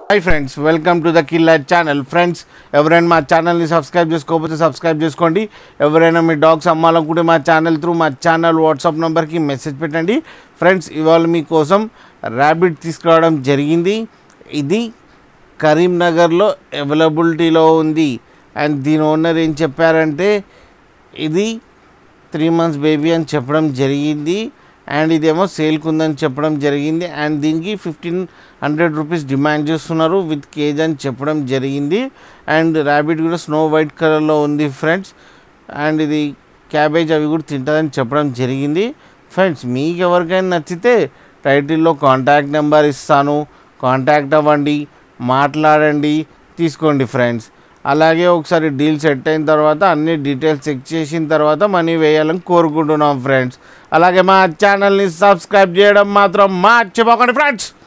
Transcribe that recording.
hi friends welcome to the killer channel friends ఎవరైనా మా ఛానల్ని సబ్స్క్రైబ్ చేసుకోకపోతే సబ్స్క్రైబ్ చేసుకోండి ఎవరైనా మీ డాగ్స్ అమ్మాలనుకుంటే మా ఛానల్ త్రూ మా ఛానల్ వాట్సాప్ నెంబర్కి మెసేజ్ పెట్టండి ఫ్రెండ్స్ ఇవాళ మీకోసం ర్యాబిట్ తీసుకురావడం జరిగింది ఇది కరీంనగర్లో అవైలబిలిటీలో ఉంది అండ్ దీని ఓనర్ ఏం చెప్పారంటే ఇది త్రీ మంత్స్ బేబీ అని చెప్పడం జరిగింది అండ్ ఇదేమో సేల్కి ఉందని చెప్పడం జరిగింది అండ్ దీనికి ఫిఫ్టీన్ హండ్రెడ్ రూపీస్ డిమాండ్ చేస్తున్నారు విత్ కేజ్ అని చెప్పడం జరిగింది అండ్ ర్యాబిట్ కూడా స్నో వైట్ కలర్లో ఉంది ఫ్రెండ్స్ అండ్ ఇది క్యాబేజ్ అవి కూడా తింటుందని చెప్పడం జరిగింది ఫ్రెండ్స్ మీకు ఎవరికైనా నచ్చితే టైటిల్లో కాంటాక్ట్ నెంబర్ ఇస్తాను కాంటాక్ట్ అవ్వండి మాట్లాడండి తీసుకోండి ఫ్రెండ్స్ అలాగే ఒకసారి డీల్ సెట్ అయిన తర్వాత అన్ని డీటెయిల్స్ చెక్ చేసిన తర్వాత మనీ వేయాలని కోరుకుంటున్నాం ఫ్రెండ్స్ అలాగే మా ఛానల్ని సబ్స్క్రైబ్ చేయడం మాత్రం మర్చిపోకండి ఫ్రెండ్స్